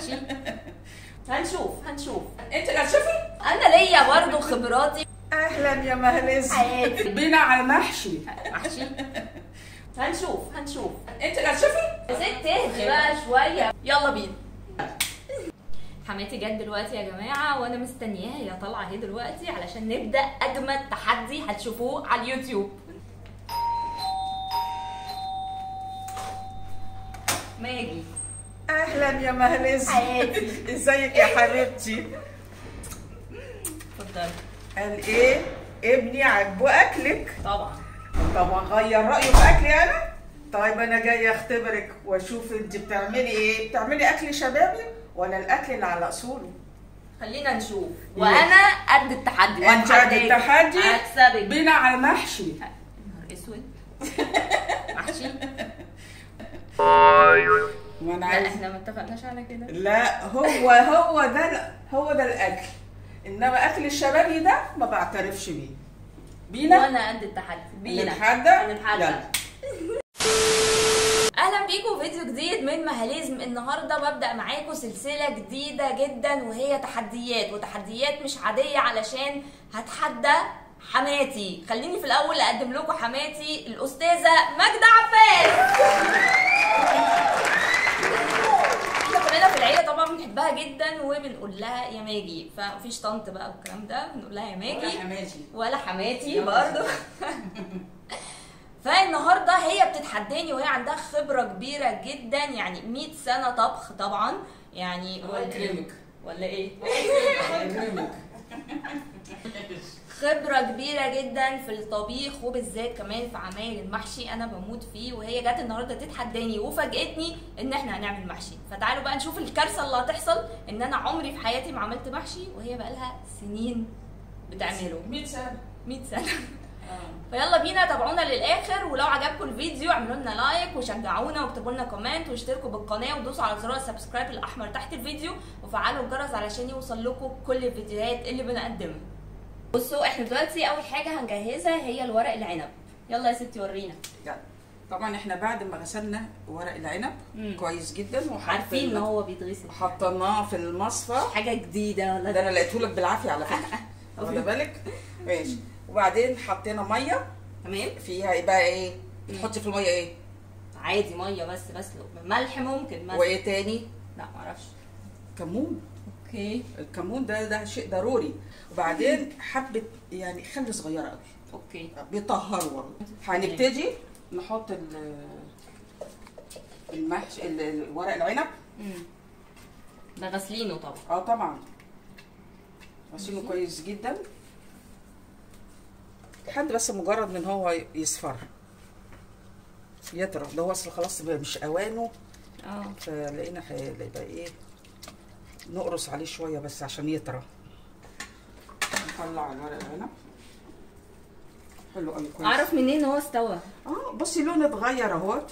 ماشي هنشوف هنشوف انت اللي هتشوفي انا ليا برضو خبراتي اهلا يا مهلز حياتي بينا على المحشي محشي هنشوف هنشوف انت اللي هتشوفي يا ست اهدي بقى شويه يلا بينا حماتي جت دلوقتي يا جماعه وانا مستنياها هي طالعه اهي دلوقتي علشان نبدا اجمد تحدي هتشوفوه على اليوتيوب ماجي اهلا يا مهلز حياتي ازيك يا حبيبتي اتفضلي قال ايه ابني عاجبه اكلك طبعا طبعا غير رايه في اكلي انا طيب انا جايه اختبرك واشوف انت بتعملي ايه بتعملي اكل شبابي ولا الاكل اللي على اصوله خلينا نشوف وانا قد التحدي انت قد التحدي هكسبك بينا على المحشي نهار اسود محشي وانا لا عايز احنا ما اتفقناش على كده لا هو هو ده ال- هو ده الاكل انما اكل الشبابي ده ما بعترفش بيه بينا وانا قد التحدي بينا نتحدى هنتحدى يلا. اهلا بيكم فيديو جديد من مهاليزم النهارده ببدا معاكم سلسله جديده جدا وهي تحديات وتحديات مش عاديه علشان هتحدى حماتي خليني في الاول اقدم لكم حماتي الاستاذه ماجده عباس احنا كلنا في العيله طبعا بنحبها جدا وبنقول لها يا ماجي فمفيش طنط بقى والكلام ده بنقول لها يا ولا ماجي حماتي ولا حماتي يا برضو فالنهارده هي بتتحداني وهي عندها خبره كبيره جدا يعني 100 سنه طبخ طبعا يعني الله يكرمك. ولا ايه يكرمك. خبره كبيره جدا في الطبيخ وبالذات كمان في عمايل المحشي انا بموت فيه وهي جت النهارده تتحداني وفاجئتني ان احنا هنعمل محشي فتعالوا بقى نشوف الكارثه اللي هتحصل ان انا عمري في حياتي ما عملت محشي وهي بقى لها سنين بتعمله 100 سنه 100 سنه آه. فيلا بينا تابعونا للاخر ولو عجبكم الفيديو اعملوا لنا لايك وشجعونا واكتبوا لنا كومنت واشتركوا بالقناه ودوسوا على زرار السبسكرايب الاحمر تحت الفيديو وفعلوا الجرس علشان يوصل لكم كل الفيديوهات اللي بنقدمها بصوا احنا دلوقتي اول حاجه هنجهزها هي الورق العنب يلا يا ستي ورينا يلا. طبعا احنا بعد ما غسلنا ورق العنب مم. كويس جدا عارفين ان وحطينا هو بيتغسل حطيناه في المصفى حاجه جديده ولا ده انا لقيته لك بالعافيه على فكره واخده بالك ماشي وبعدين حطينا ميه تمام فيها ايه بقى ايه بتحطي في الميه ايه عادي ميه بس بسلق ملح ممكن مثلا وايه تاني لا معرفش كمون اوكي الكمون ده ده شيء ضروري وبعدين حبه يعني خل صغيره قوي اوكي بيطهروا والله هنبتدي نحط ال المحش ال- ال- ورق العنب مم. ده غاسلينه طبعا اه طبعا غسيله كويس جدا لحد بس مجرد من هو يصفر يطرى ده هو اصل خلاص بقى مش اوانه اه فلقينا هيبقى ايه نقرص عليه شويه بس عشان يطرى نطلع الورق العنب حلو قوي كويس اعرف منين ان هو استوى اه بصي لونه اتغير اهوت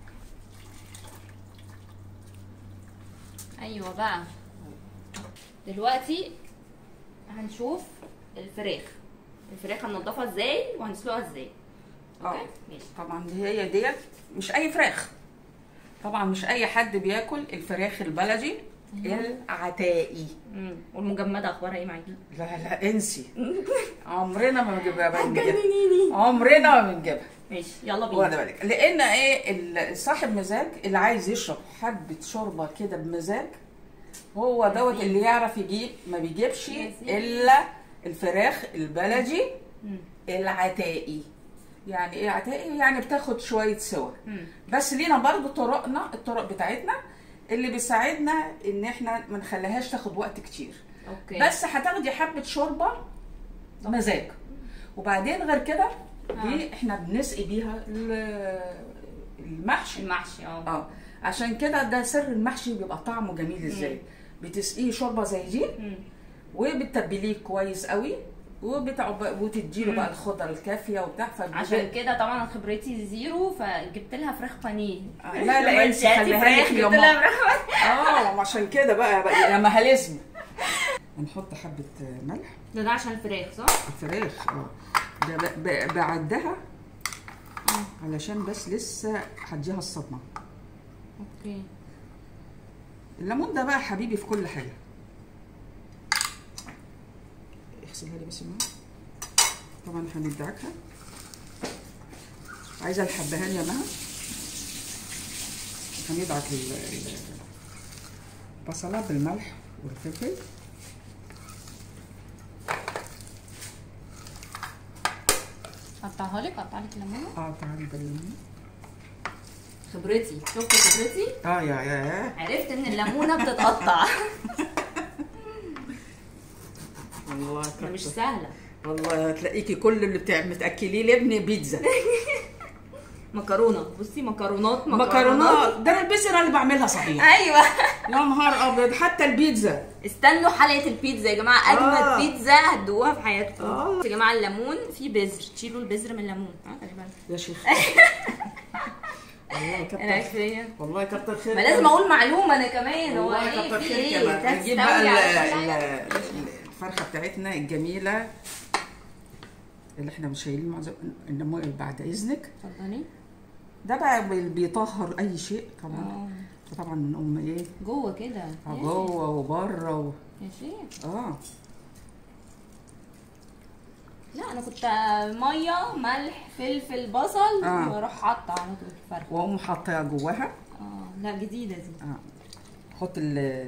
ايوه بقى دلوقتي هنشوف الفراخ الفراخ هننضفها ازاي وهنسلقها ازاي اه اوكي ماشي طبعا دي هي ديت مش اي فراخ طبعا مش اي حد بياكل الفراخ البلدي العتائي امم والمجمده اخبارها ايه معاكي لا لا انسي عمرنا ما بنجيبها بنجيبها هتجننيني عمرنا ما بنجيبها ماشي يلا واخد بينا بالك لان ايه ال- صاحب مزاج اللي عايز يشرب حبه شوربه كده بمزاج هو دوت اللي يعرف يجيب ما بيجيبش يا سيدي. الا الفراخ البلدي مم. العتائي يعني ايه عتائي يعني بتاخد شويه سوا مم. بس لينا برضو طرقنا الطرق بتاعتنا اللي بيساعدنا ان احنا ما نخليهاش تاخد وقت كتير اوكي بس هتاخدي حبه شوربه مزاج وبعدين غير كده دي احنا بنسقي بيها ال- المحشي المحشي اه اه عشان كده ده سر المحشي بيبقى طعمه جميل ازاي بتسقيه شوربه زي دي مم. وبتتبليه كويس قوي وبتعب وتديله مم. بقى الخضر الكافيه وبتاع فبيبقى- عشان كده طبعا خبرتي زيرو فجبت لها فراخ بانيه آه، لا لا لما انسي انت خليها فراخ لك يا جبت لها ماما فراخ اه عشان كده بقى, بقى لما هلزم نحط حبه ملح ده ده عشان الفراخ صح؟ الفراخ اه ده ب- ب- بعدها علشان بس لسه هديها الصدمه اوكي الليمون ده بقى حبيبي في كل حاجه اغسلها لي بس الماء طبعا هندعكها عايزه الحبهان يا مها هندعك ال- ال- البصله بالملح والفلفل قطعها لك قطع لك الليمونه اه تعالي بالليمون خبرتي شفت خبرتي اه يا يا عرفت ان الليمونه بتتقطع والله ده مش كتر. سهله والله هتلاقيكي كل اللي بتاع بتاكليه لابني بيتزا مكرونه بصي مكرونات مكرونات ده انا البيتزا أنا اللي بعملها صحيح ايوه يا نهار ابيض حتى البيتزا استنوا حلقه البيتزا يا جماعه اجمد آه. بيتزا هتدوقوها في حياتكم آه. يا جماعه الليمون فيه بذر تشيلوا البذر من الليمون ها خلي بالك يا شيخ والله انا كتر عارفه والله كتر خير ما لازم اقول معلومه انا كمان هو والله ايه كتر في خير ايه كمان نجيب بقى تستوي ال- على كل حاجة؟ ال- الفرخه بتاعتنا الجميله اللي احنا مش شايلين معظم النمو بعد اذنك اتفضلي ده بقى بي- بيطهر اي شيء طبعا اه طبعا ام ايه جوه كده آه، جوه وبره و... يا شيخ اه لا انا كنت ميه ملح فلفل بصل آه. واروح حاطه على طول الفرخه واقوم حاطاها جواها اه لا جديده دي اه حط ال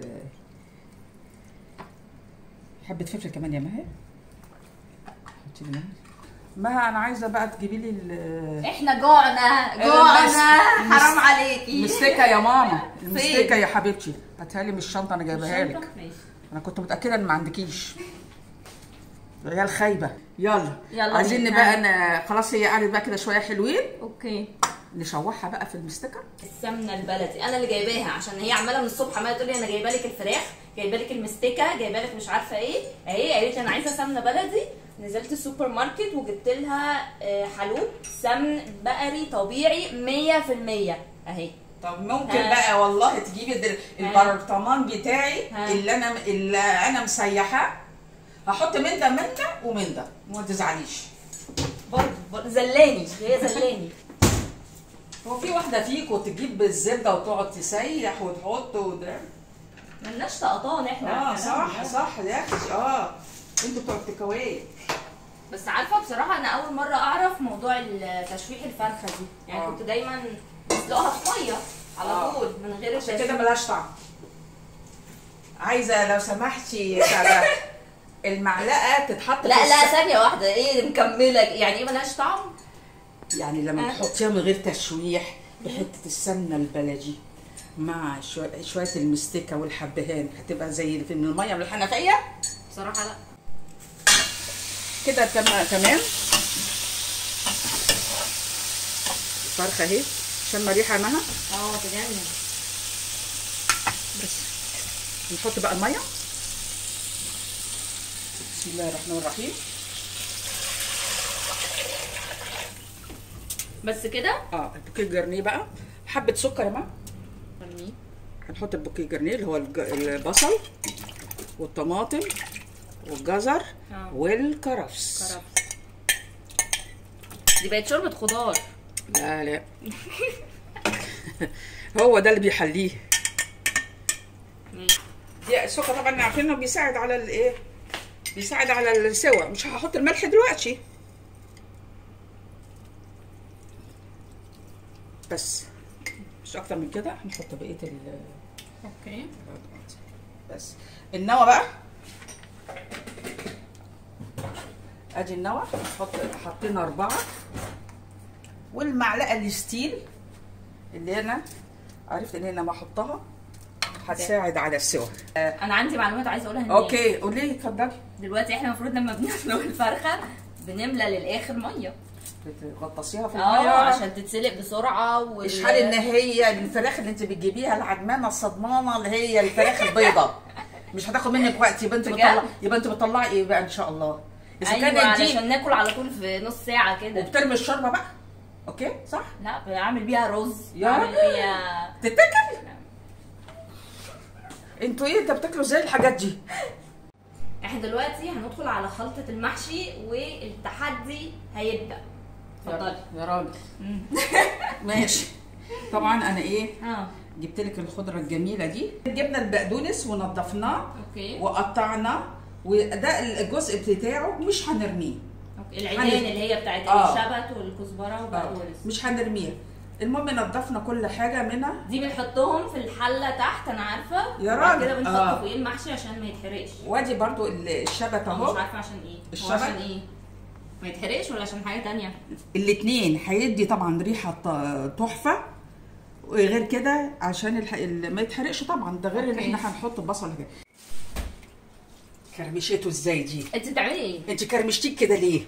حبة فلفل كمان يا مها حطي لي مها مها انا عايزه بقى تجيبي لي ال- احنا جوعنا جوعنا المس- حرام عليكي المستكه يا ماما المستكه يا حبيبتي هاتها لي من الشنطه انا جايبها الشنطة؟ لك ماشي انا كنت متاكده ان ما عندكيش عيال خايبه يلا يلا عايزين بينا. بقى أنا خلاص هي قعدت بقى كده شويه حلوين اوكي نشوحها بقى في المستكه السمنه البلدي انا اللي جايباها عشان هي عماله من الصبح عماله تقول لي انا جايبه لك الفراخ جايبه لك المستكه جايبه لك مش عارفه ايه اهي قالت لي انا عايزه سمنه بلدي نزلت السوبر ماركت وجبت لها آه، حلوب سمن بقري طبيعي 100% اهي طب ممكن ها. بقى والله تجيبي الدر- البرطمان بتاعي ها. اللي انا اللي انا مسيحاه هحط من ده من ده ومن ده ما تزعليش برضه برضه زلاني هي زلاني هو في واحده فيكم تجيب الزبده وتقعد تسيح وتحط وده ملناش طقطان احنا اه صح صح يا اختي اه انتوا بتوع التكاويه بس عارفه بصراحه انا اول مره اعرف موضوع ال- تشويح الفرخه دي يعني آه. كنت دايما بسلقها في ميه على آه. طول من غير عشان التشويح كده ملهاش طعم عايزه لو سمحتي على المعلقه تتحط في لا لا الس- ثانيه واحده ايه مكمله يعني ايه ملهاش طعم يعني لما آه. تحطيها من غير تشويح بحته السمنه البلدي مع شويه شويه المستكه والحبهان هتبقى زي في من الميه من الحنفيه بصراحه لا كده تم تمام الفرخه اهي شم ريحه معاها اه تجنن بس نحط بقى الميه بسم الله الرحمن الرحيم بس كده اه البوكيه جرنيه بقى حبه سكر يا ماما ارميه هنحط البوكيه جرنيه اللي هو الج- البصل والطماطم والجزر آه. والكرفس كرفس دي بقت شوربه خضار لا لا هو ده اللي بيحليه ماشي دي السكر طبعا عارفين انه بيساعد على الايه بيساعد على السوا مش هحط الملح دلوقتي بس مش اكتر من كده هنحط بقيه ال اوكي بس النوى بقى ادي النوى نحط حطينا اربعه والمعلقه الستيل اللي انا عرفت ان انا ما احطها هتساعد على السوا آه، انا عندي معلومات عايزه اقولها هناك. اوكي قولي لي اتفضلي دلوقتي احنا المفروض لما بنسلق الفرخه بنملى للاخر ميه بتغطسيها في اه الميه عشان تتسلق بسرعه وال... اشحال ان هي الفراخ اللي انت بتجيبيها العدمانه الصدمانه اللي هي الفراخ البيضاء مش هتاخد منك وقت يبقى انت بجد؟ بتطلع يبقى انت بتطلعي ايه بقى ان شاء الله اذا ايوه كانت دي علشان ناكل على طول في نص ساعه كده وبترمي الشوربه بقى اوكي صح لا بعمل بيها رز يا بعمل راجل. بيها تتاكل انتوا ايه انت بتاكلوا ازاي الحاجات دي احنا دلوقتي هندخل على خلطه المحشي والتحدي هيبدا اتفضلي يا راجل ماشي طبعا انا ايه اه جبت لك الخضره الجميله دي جبنا البقدونس ونضفناه اوكي وقطعناه وده الجزء بتاعه مش هنرميه اوكي العيدان اللي هي بتاعت آه. الشبت والكزبره والبقدونس مش هنرميها المهم نضفنا كل حاجه منها دي بنحطهم في الحله تحت انا عارفه يا وبعد راجل. كده بنحط آه. فوقيه المحشي عشان ما يتحرقش وادي برضو ال- الشبت أنا مش اهو عارفه عشان ايه هو الشبت؟ عشان ايه ما يتحرقش ولا عشان حاجه تانية الاتنين هيدي طبعا ريحه ط- تحفه وغير كده عشان الح... ال- ما يتحرقش طبعا ده غير ان أوكي. احنا هنحط بصل كده كرمشته ازاي دي انت بتعملي ايه انت كرمشتيك كده ليه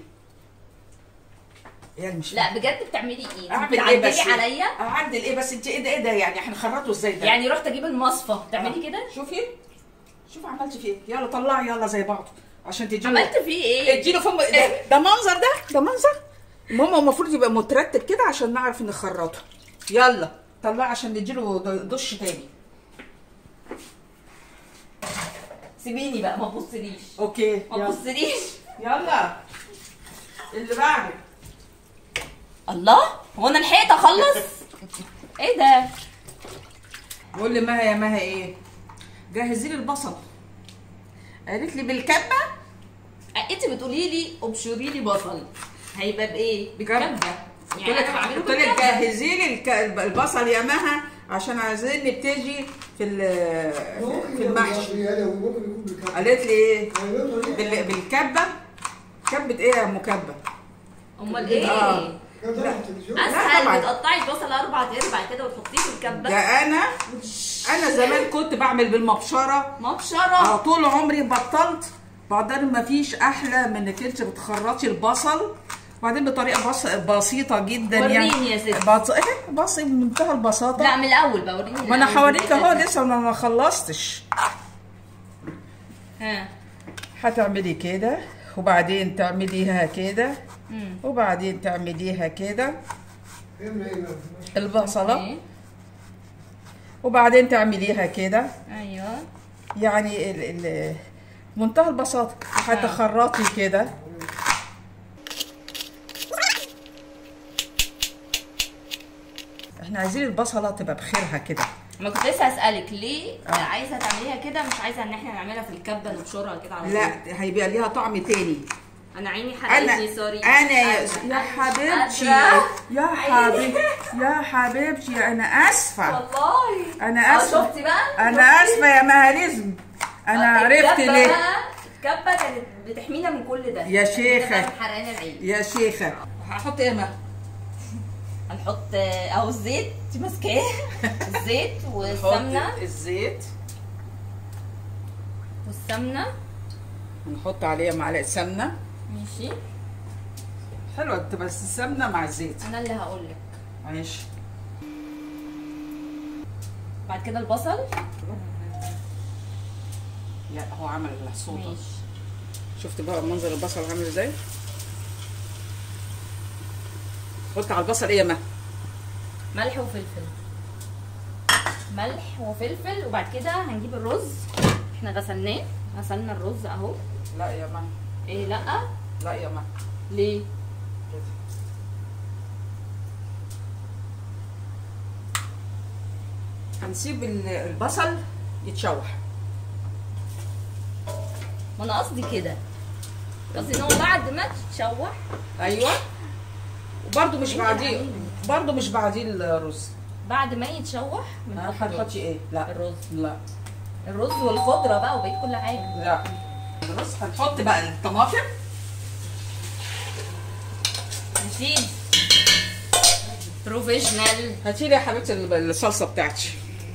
يا مش لا بجد بتعملي ايه اعمل ايه بتعدلي بس عليا اعدل ايه بس انت ايه ده ايه ده يعني هنخرطه ازاي ده يعني رحت اجيب المصفى تعملي آه. كده شوفي شوفي عملت فيه إيه. يلا طلعي يلا زي بعض عشان تديله عملت فيه ايه اديله فم ده, ده منظر ده ده منظر المهم المفروض يبقى مترتب كده عشان نعرف نخرطه يلا طلعي عشان نديله د- دش تاني سيبيني بقى ما تبصليش اوكي ما يلا تبصليش يلا اللي بعده الله هو انا لحقت اخلص ايه ده بقول لي مها يا مها ايه جهزي لي البصل قالت لي بالكبه انت بتقولي لي ابشري لي بصل هيبقى بايه بالكبه قلت يعني لك انا بعمله قلت لك بالكبه جهزي لي الك- البصل يا مها عشان عايزين نبتدي في ال- في المحشي ممكن يكون بالكبة قالت لي ايه بال... بال- بالكبه كبه ايه يا ام كبه امال ايه آه. اسهل طبعاً. بتقطعي البصل اربع ارباع كده وتحطيه في الكبه ده انا انا زمان كنت بعمل بالمبشره مبشره اه طول عمري بطلت بعدين ما فيش احلى من انك انت بتخرطي البصل وبعدين بطريقه بس بسيطه جدا يعني وريني يا ستي. بص... ايه بص بمنتهى البساطه لا من الاول بقى وريني ما انا الأول هوريك اهو البداية. لسه انا ما خلصتش ها هتعملي كده وبعدين تعمليها كده مم. وبعدين تعمليها كده يعمل ايه بقى؟ البصله إيه؟ وبعدين تعمليها كده ايوه يعني ال ال منتهى البساطه هتخرطي كده احنا عايزين البصله تبقى بخيرها كده ما كنت لسه اسالك ليه آه. عايزه تعمليها كده مش عايزه ان احنا نعملها في الكبه نبشرها كده على طول لا هيبقى ليها طعم تاني انا عيني انا حرقتني سوري انا يا, أنا- يا أنا حبيبتي قادرة. يا حبيبتي يا حبيبتي انا اسفه والله انا آه، اسفه شفتي بقى انا اسفه يا مهاريزم انا آه، عرفت الكبة ليه بقى الكبه كانت بتحمينا من كل ده يا شيخة. كده بقى حرقان العين يا شيخه هحط ايه ما هنحط آه، اهو الزيت انت ماسكاه الزيت والسمنه الزيت والسمنه نحط عليها معلقه سمنه ماشي حلوه تبقى السمنه مع الزيت انا اللي هقول لك ماشي بعد كده البصل يا هو عمل الصوت ماشي شفت بقى منظر البصل عامل ازاي حط على البصل ايه يا ما ملح وفلفل ملح وفلفل وبعد كده هنجيب الرز احنا غسلناه غسلنا الرز اهو لا يا ما ايه لا لا يا ما ليه هنسيب ال- البصل يتشوح ما انا قصدي كده قصدي ان هو بعد ما تتشوح ايوه وبرده مش إيه يا بعديه حبيبي؟ برده مش بعديه الرز بعد ما يتشوح بنحط الرز. هتحطي ايه لا الرز لا الرز والخضره بقى وبقيت كل حاجه لا الرز هنحط بقى الطماطم نسيب بروفيشنال هاتي لي يا حبيبتي ال- الصلصه بتاعتي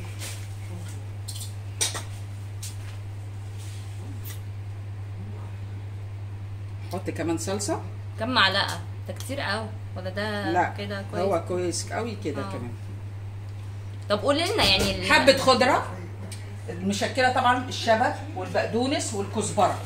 حط كمان صلصه كم معلقه ده كتير قوي ولا ده لا كده كويس هو كويس قوي كده آه. كمان طب قولي لنا يعني ال- حبه خضره المشكله طبعا الشبت والبقدونس والكزبره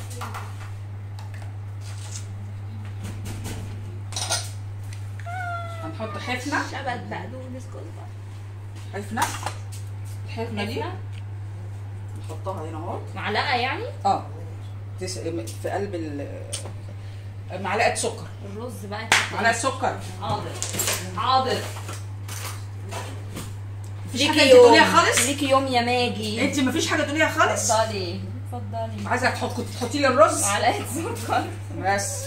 هنحط حفنه شبت بقدونس كزبره حفنه الحفنه دي حفنة؟ نحطها هنا اهو معلقه يعني اه تس- في قلب ال معلقه سكر الرز بقى معلقه سكر حاضر حاضر في مفيش حاجه ليكي انت يوم تقوليها خالص ليكي يوم يا ماجي انت مفيش حاجه تقوليها خالص اتفضلي اتفضلي عايزه تحط كنت تحطي لي الرز معلقه سكر بس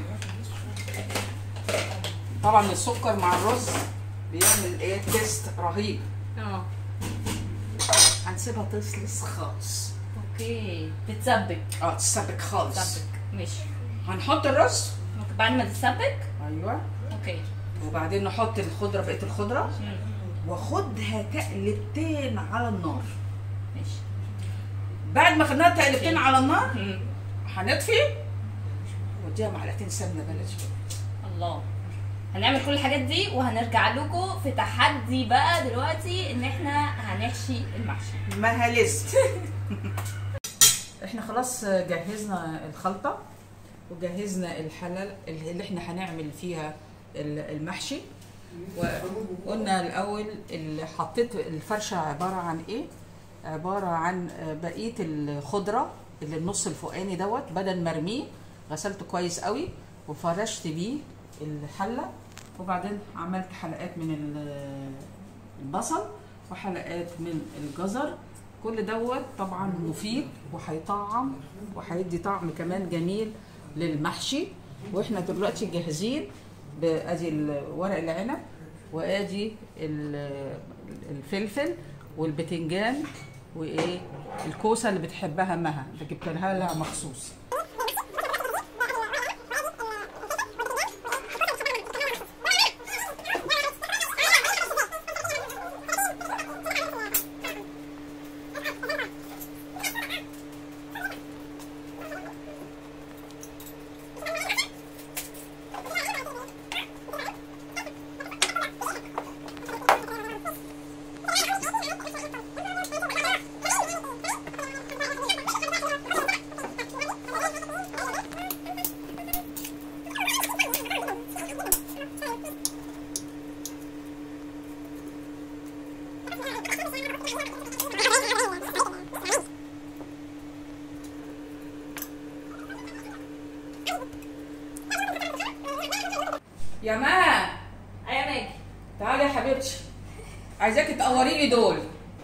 طبعا السكر مع الرز بيعمل ايه تيست رهيب اه هنسيبها تصلص خالص اوكي تتسبك اه تسبك خالص تسبك ماشي هنحط الرز ممكن بعد ما تتسبك ايوه اوكي وبعدين نحط الخضره بقيه الخضره مم. واخدها تقلبتين على النار ماشي بعد ما خدناها تقلبتين على النار مم. هنطفي واديها معلقتين سمنه بلدي الله هنعمل كل الحاجات دي وهنرجع لكم في تحدي بقى دلوقتي ان احنا هنحشي المحشي مهلست احنا خلاص جهزنا الخلطه وجهزنا الحلل اللي احنا هنعمل فيها ال- المحشي وقلنا الاول اللي حطيت الفرشه عباره عن ايه عباره عن بقيه الخضره اللي النص الفوقاني دوت بدل مرميه غسلته كويس قوي وفرشت بيه الحله وبعدين عملت حلقات من ال- البصل وحلقات من الجزر كل دوت طبعا مفيد وهيطعم وهيدي طعم كمان جميل للمحشي واحنا دلوقتي جاهزين بادي ال- ورق العنب وادي ال- الفلفل والبتنجان وايه الكوسه اللي بتحبها مها اللي جبتها لها مخصوص يا ما ايوه ماجي تعالي يا حبيبتي عايزاكي تقوري لي دول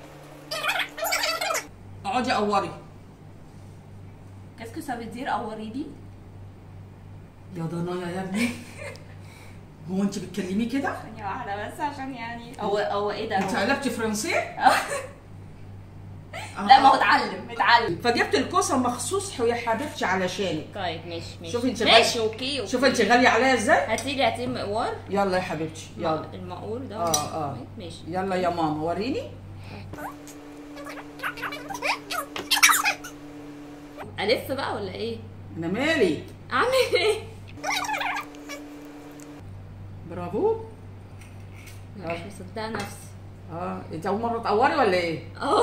اقعدي قوري Qu'est-ce que ça veut dire قوريلي؟ يا ضنايا يا ابني هو انت بتكلمي كده ثانية واحدة بس عشان يعني هو هو ايه ده؟ انت هو- قلبتي فرنسي لا ما هو اتعلم اتعلم فجبت الكوسه مخصوص يا حبيبتي علشانك طيب ماشي ماشي شوفي انت ماشي غالية. اوكي اوكي شوف انت غاليه عليا ازاي هاتي لي هاتي لي مقوار يلا يا حبيبتي يلا المقور ده اه اه ماشي يلا يا ماما وريني الف بقى ولا ايه؟ انا مالي اعمل ايه؟ برافو لا، مش مصدقه نفسي اه انت اول مره تقوري ولا ايه اهو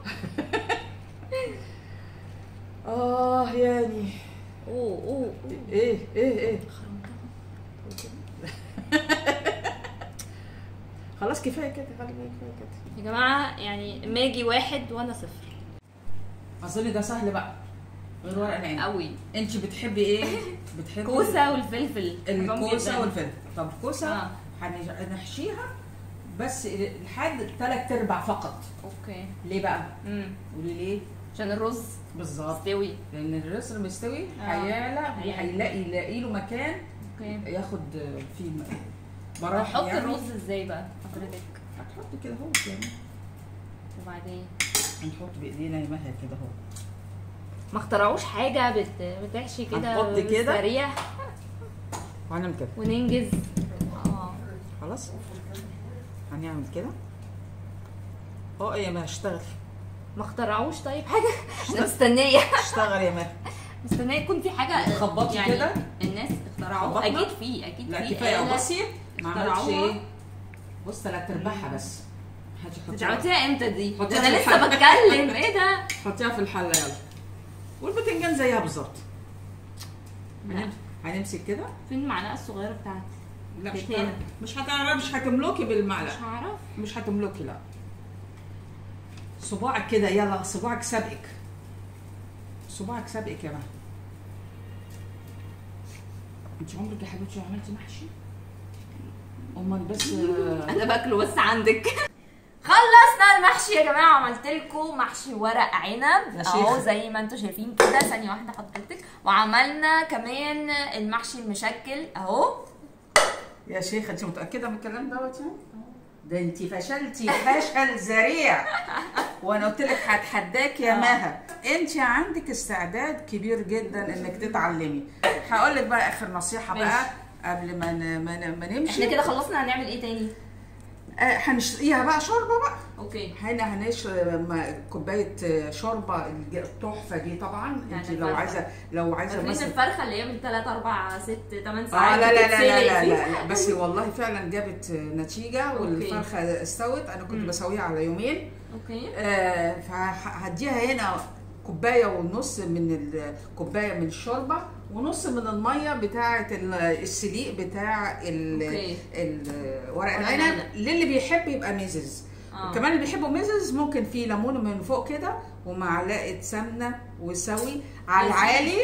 اه يعني اوه اوه ايه ايه ايه خلاص كفايه كده خلي بالك كفايه كده يا جماعه يعني ماجي واحد وانا صفر اظن ده سهل بقى غير ورق العنب قوي انت بتحبي ايه بتحبي كوسه والفلفل بحبهم الكوسه جداً. والفلفل طب الكوسه آه. هنحشيها بس لحد ثلاث ارباع فقط اوكي ليه بقى امم قولي ليه عشان الرز بالظبط استوي لان الرز المستوي آه. هيعلى هيعلى. وهيلاقي يلاقي له مكان اوكي ياخد فيه براح احط يعني. الرز ازاي بقى حضرتك هتحط كده اهو يعني وبعدين هنحط بايدينا يا مها كده اهو ما اخترعوش حاجه بت... بتحشي كده هنحط كده. سريع وهنعمل كده وننجز اه خلاص هنعمل كده اه يا مها اشتغلي ما اخترعوش طيب حاجه انا مستنيه اشتغلي يا مها مستنيه يكون في حاجه تخبطي يعني كده؟ الناس اخترعوه خبطنا؟ اكيد في اكيد لا في كفايه آلة بصي ما عملتش اخترعوها. ايه بص ثلاث ارباعها بس هاتي انت حطيها عملتيها امتى دي؟ ده حطيها انا في لسه الحلة. بتكلم ايه ده؟ حطيها في الحله يلا والبتنجان زيها بالظبط لا. هنم- هنمسك كده فين المعلقه الصغيره بتاعتي؟ لا مش كده. هتعرف مش هتعرف مش هتملكي مش بالمعلقه هعرف مش هتملكي لا صباعك كده يلا صباعك سابقك صباعك سابقك يا مها انت عمرك يا حبيبتي عملتي محشي امال بس انا باكله بس عندك خلصنا المحشي يا جماعه عملت لكم محشي ورق عنب يا اهو شيخة. زي ما انتم شايفين كده ثانيه واحده حضرتك وعملنا كمان المحشي المشكل اهو يا شيخه انت متاكده من الكلام دوت يعني ده انت فشلتي فشل ذريع وانا قلت لك هتحداك يا آه. مها انت عندك استعداد كبير جدا انك تتعلمي هقول لك بقى اخر نصيحه بقى ماشي. قبل ما ن- ما, ن- ما نمشي احنا كده خلصنا هنعمل ايه تاني آه، هنشتريها بقى شوربه بقى اوكي هنا هنشرب م- كوبايه آه، شوربه الج- التحفه دي طبعا يعني انت لو الفرخة. عايزه لو عايزه فاكرين مثلا الفرخه اللي هي من 3 4 6 8 اه ساعات لا لا لا لا بتتسلق لا, دي؟ لا, لا بس والله فعلا جابت نتيجه والفرخه استوت انا كنت مم. بسويها على يومين اوكي آه فهديها هنا كوبايه ونص من الكوبايه من الشوربه ونص من الميه بتاعه ال- السليق بتاع ال- أوكي. ال- ورق ورق العنب العنب. للي بيحب يبقى ميزز آه. وكمان اللي بيحبوا ميزز ممكن في ليمون من فوق كده ومعلقه سمنه وسوي على ميزز. العالي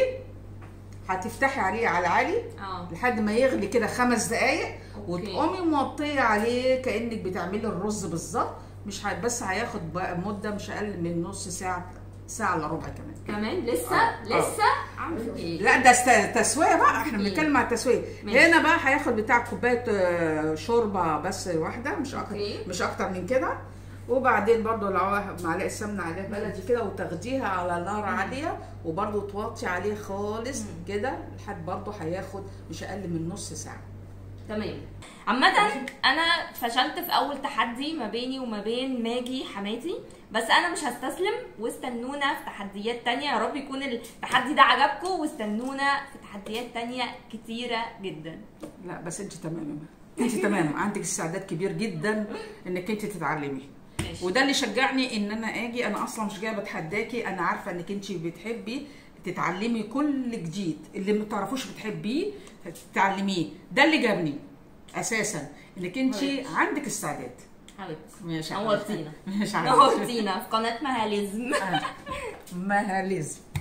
هتفتحي عليه على العالي اه لحد ما يغلي كده خمس دقايق أوكي. وتقومي موطيه عليه كانك بتعملي الرز بالظبط مش ه- بس هياخد بقى مده مش اقل من نص ساعه ساعه الا ربع كمان كمان لسه آه. لسه عامل ايه لا ده است- تسويه بقى احنا أوكي. بنتكلم على التسويه ماشي. هنا بقى هياخد بتاع كوبايه آه، شوربه بس واحده مش اكتر أوكي. مش اكتر من كده وبعدين برضو لو معلقه سمنه عليها بلدي كده وتاخديها على نار عاليه وبرضو توطي عليه خالص مم. كده لحد برضو هياخد مش اقل من نص ساعه تمام عامة انا فشلت في اول تحدي ما بيني وما بين ماجي حماتي بس انا مش هستسلم واستنونا في تحديات تانية يا رب يكون التحدي ده عجبكم واستنونا في تحديات تانية كتيرة جدا لا بس انت تمام انت تمام عندك استعداد كبير جدا انك انت تتعلمي ماشي وده اللي شجعني ان انا اجي انا اصلا مش جايه بتحداكي انا عارفه انك انت بتحبي تتعلمي كل جديد اللي ما تعرفوش بتحبيه تتعلميه ده اللي جابني اساسا انك انت حبيبتي. عندك استعداد حبيبتي ماشي يا نورتينا ماشي يا نورتينا في قناة مهاليزم مهاليز